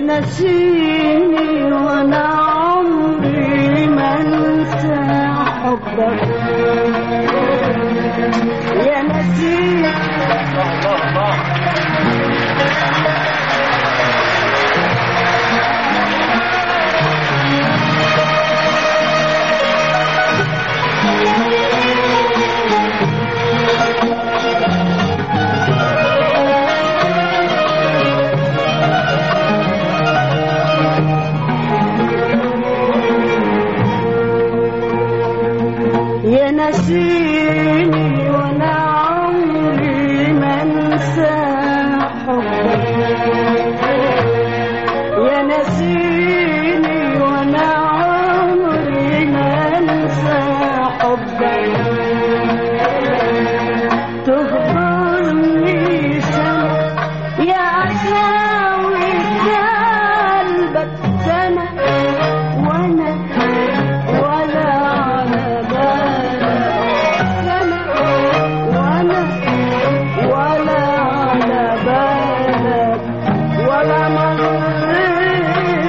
نسيني وانا عمري ما انسى حبك يا نسيني يا نسيني وانا عمري ما انسى حبك يا نسيني وانا عمري ما انسى حبك تهجرني سنة يا عشاوي قلبك سنة وانا ولا على بالك سنة وانا ولا على بالك ولا مريت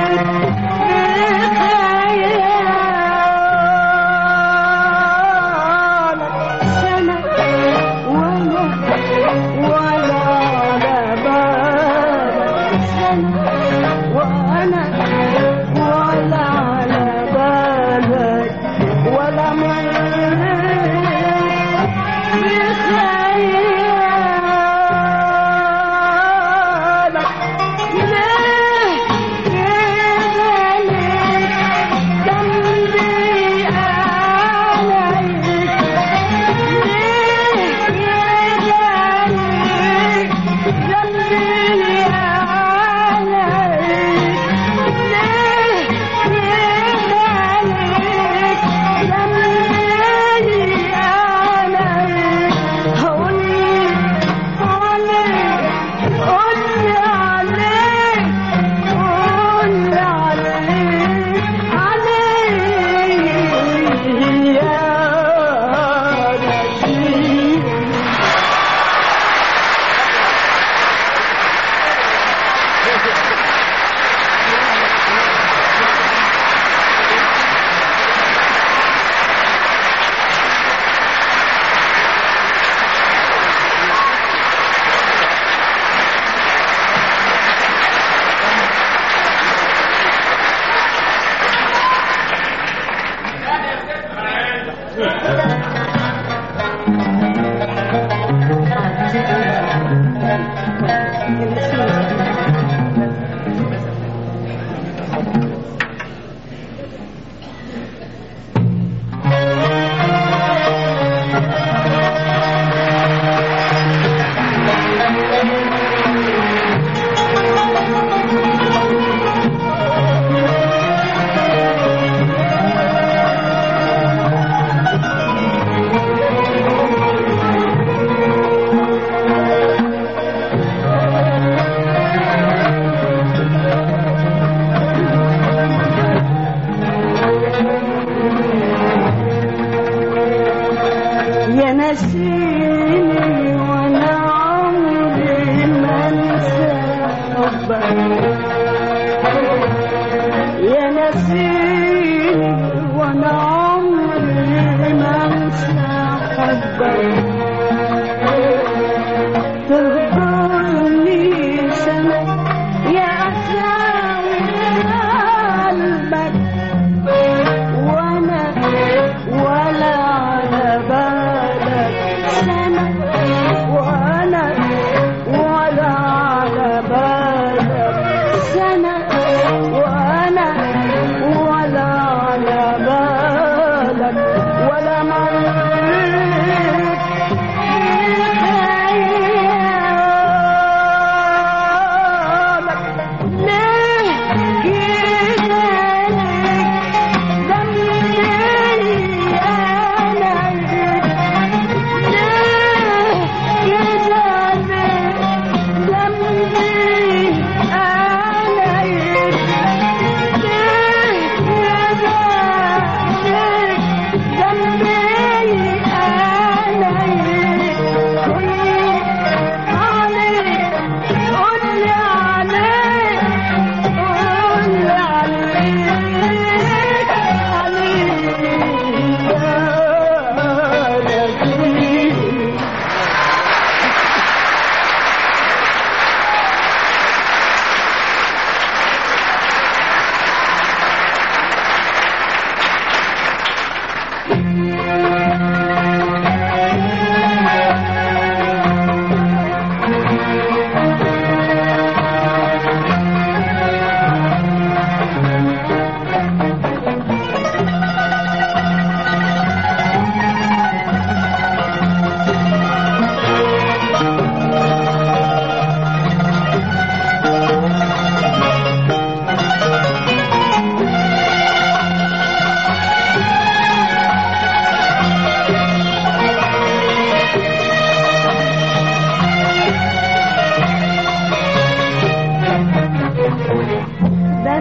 بخيالك سنة وانا ولا على بالك سنة وانا ولا على بالك ولا مريت بخيالك ليه كده ليه جنبي عليك ليه كده ليه جنبي عليك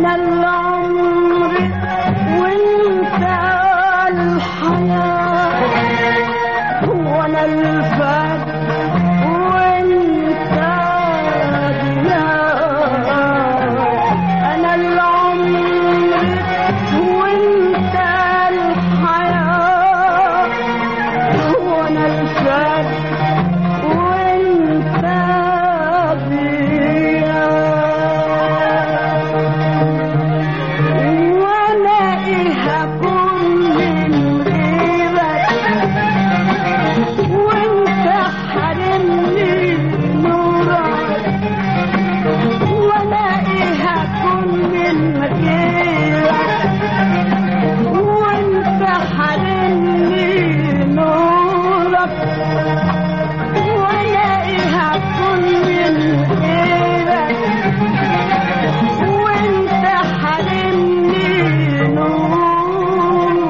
أنا العمر وأنت الحياة وأنا الفجر وأنت ضياء أنا العمر وأنت الحياة وأنا الفجر وأنت ضياء وأنا إيه هكون من غيرك وانت حرمني نورك وانا ايه هكون من غيرك وانت حرمني نورك وانا ايه هكون من غيرك وانت حرمني نورك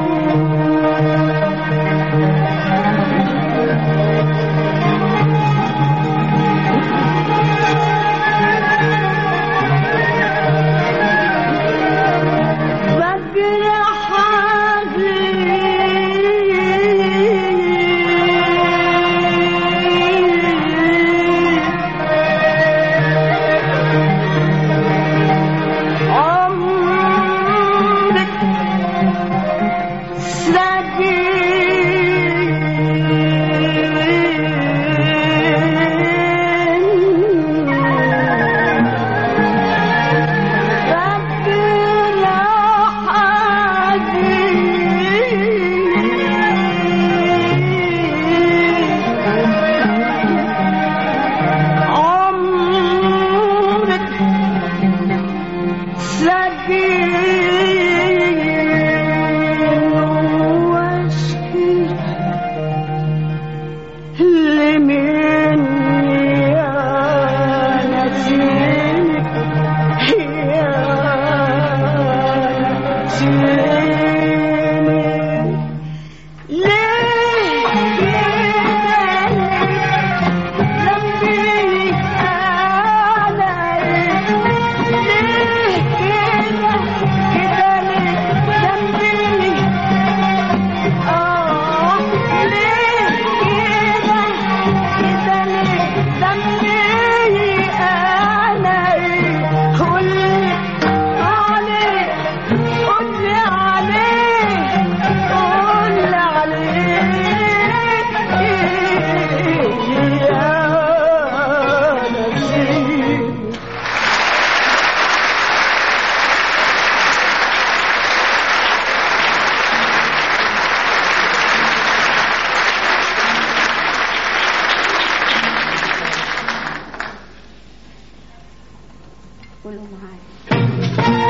فجر حزين عمرك عمرك سجين واشكي لمين يا نسيني يا نسيني ليه ذنبي عليك ليه كده كده ليه ذنبي آه ليه كده كده ليه ذنبي عليك قولي عليك قولي عليك قولي عليك يا نسيم قولوا معايا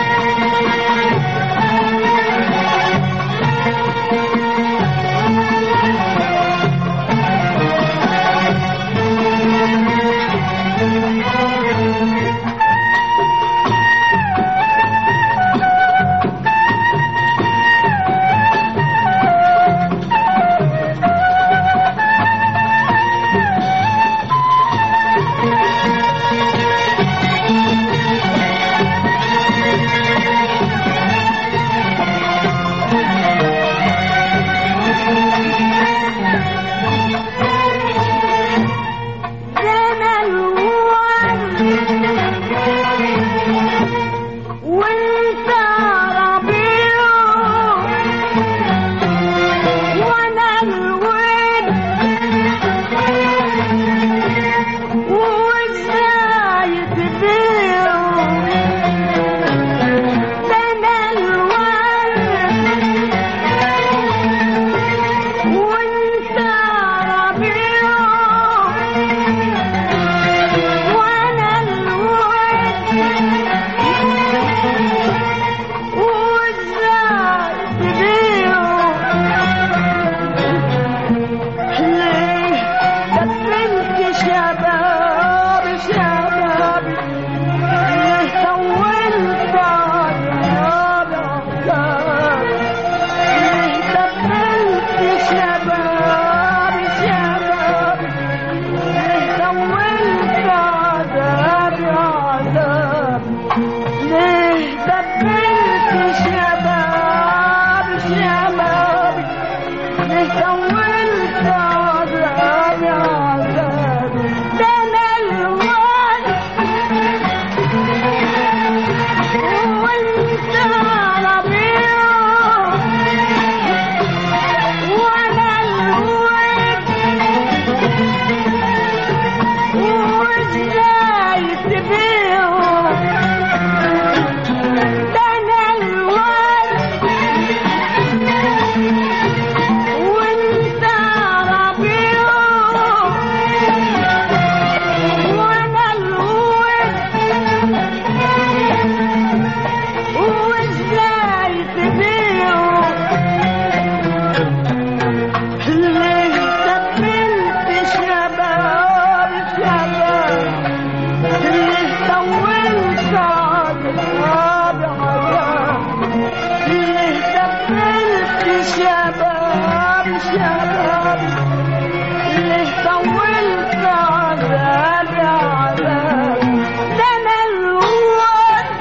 شبابي ليه طولت عذابي عذابي ده انا الوقت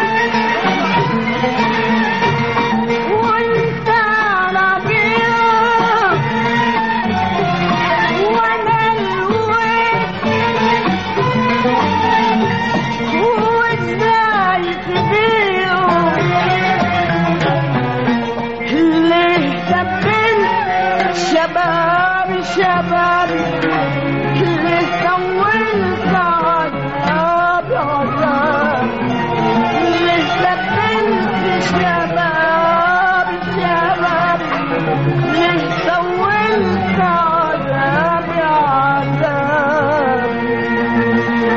وانت ربيع وانا الوقت وازاي تبيعه ليه سبنت شبابي شبابي ليه طولت عذابي عذابي ليه سبنت شبابي شبابي ليه طولت عذابي عذابي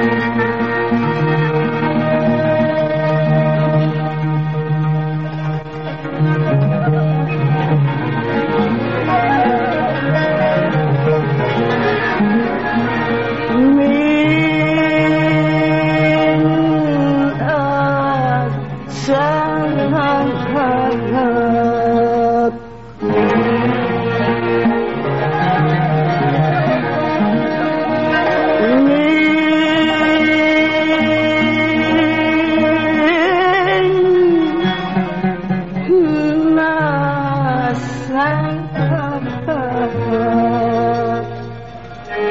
من أسهرك من أسهرك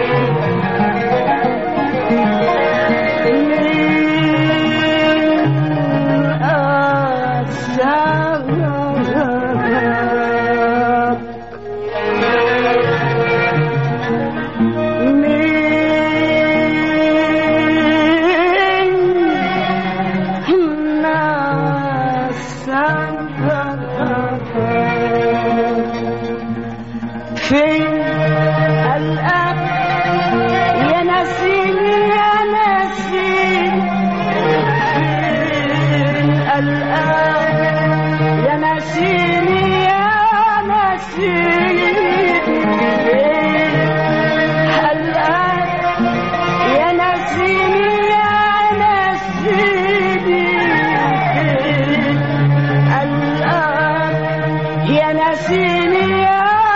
فين الآن يا نسيني يا نسيني فين الآن يا نسيني يا نسيني فين الآن يا نسيني يا نسيني فين الآن يا نسيني يا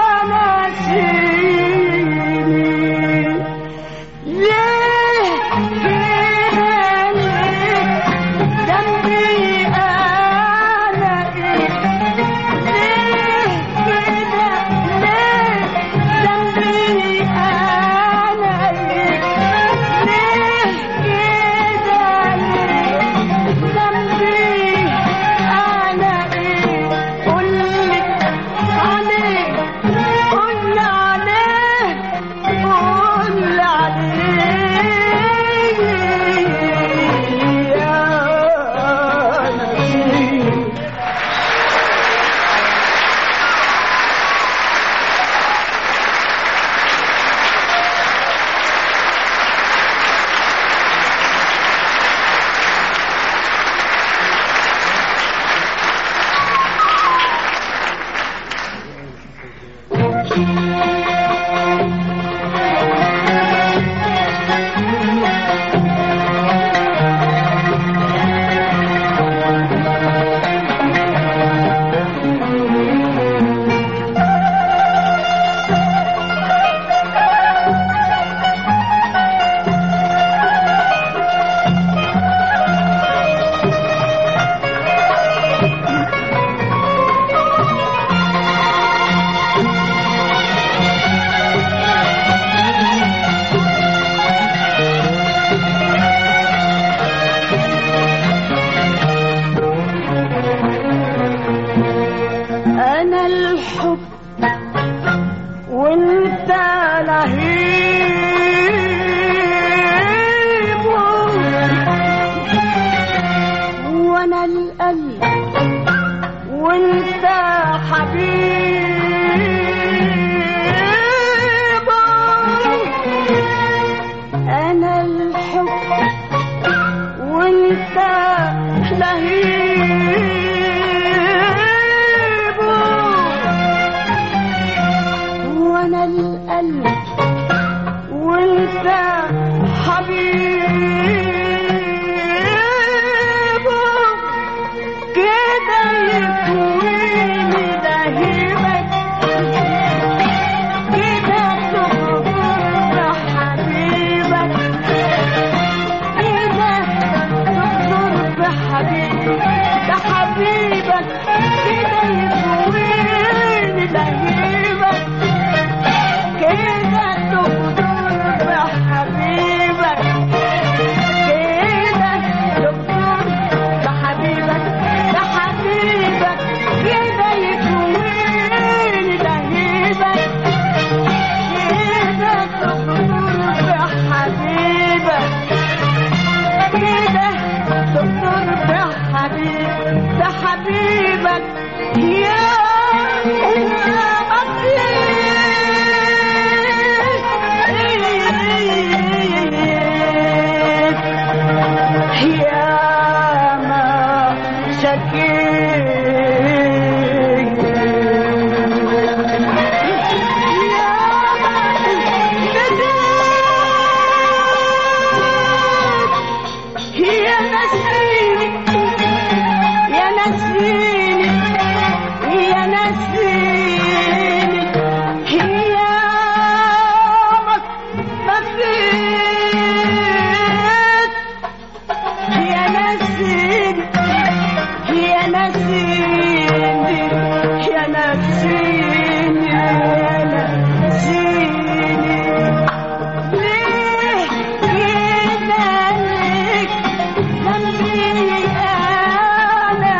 نسيني ليه كده ليه ذنبي أنا إيه ليه كده ليه ذنبي أنا إيه ليه كده ليه ذنبي أنا إيه قولي عليه قول عليه قول عليه يا نسيم أنا الحب وانت لهيب وانا القلب وانت حبيب انا الحب وانت لهيب وانا القلب وانت حبيب كده يكويني لهيبك يا نسيني يا نسيني يا نسيني يا مفيت يا نسيني يا نسيني يا نسيني يا نسيني ليه كده ليك ذنبي أنا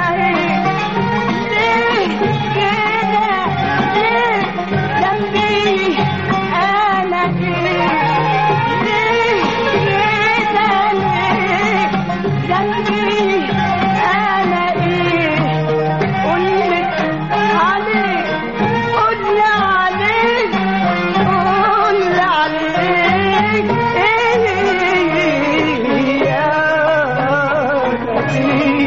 ليه كده ليه ذنبي أنا ليه كده ليه ذنبي أنا إيه قولي عليك قولي عليك قولي عليك إيه يا نسيني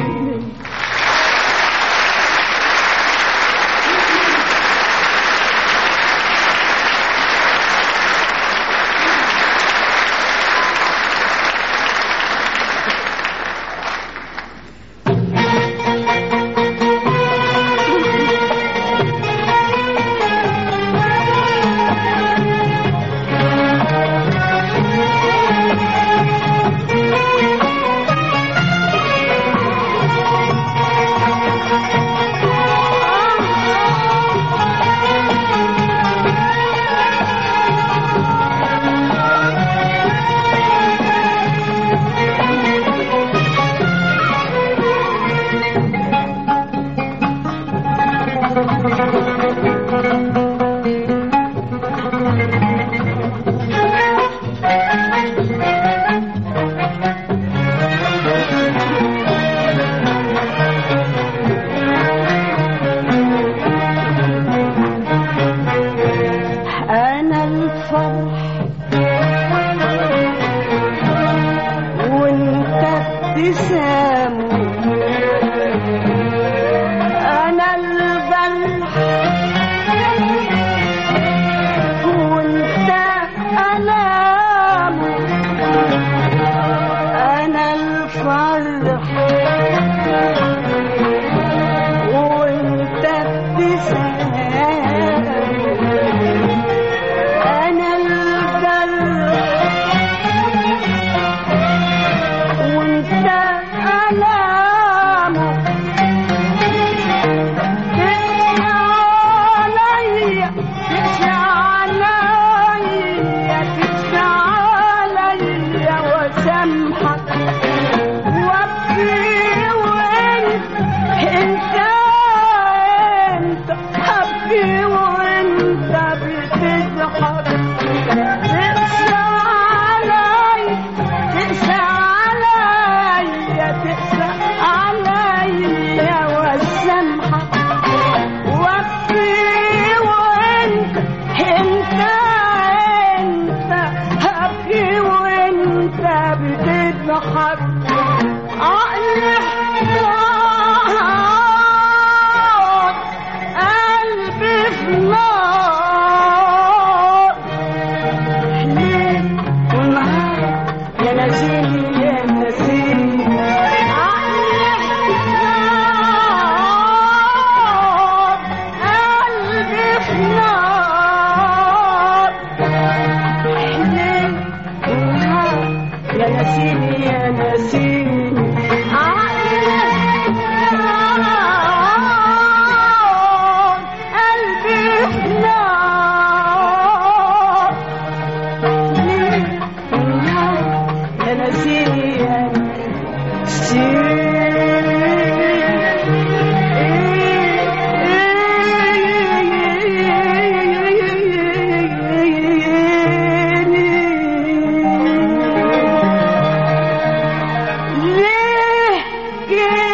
أنا الفرح وانت ابتسام أنا الجرح وانت ألام أنا الفرح وانت ابتسام أنا الجرح وانت ألامه تقسى عليا تقسى عليا تقسى عليا وسامحك وابكي وانت انت انت ابكي وانت بتضحك تقسى عليا تقسى عليا تقسى عليا وسامحك وابكي وانت انت انت ابكي وانت بتضحك عقلي احتار قلبي في نار ليه ونهار يا نسيني يا نسيني عقلي احتار قلبي في نار ليه ونهار يا نسيني يا نسيني عقلي احتار قلبي في نار يا نسيني يا ليه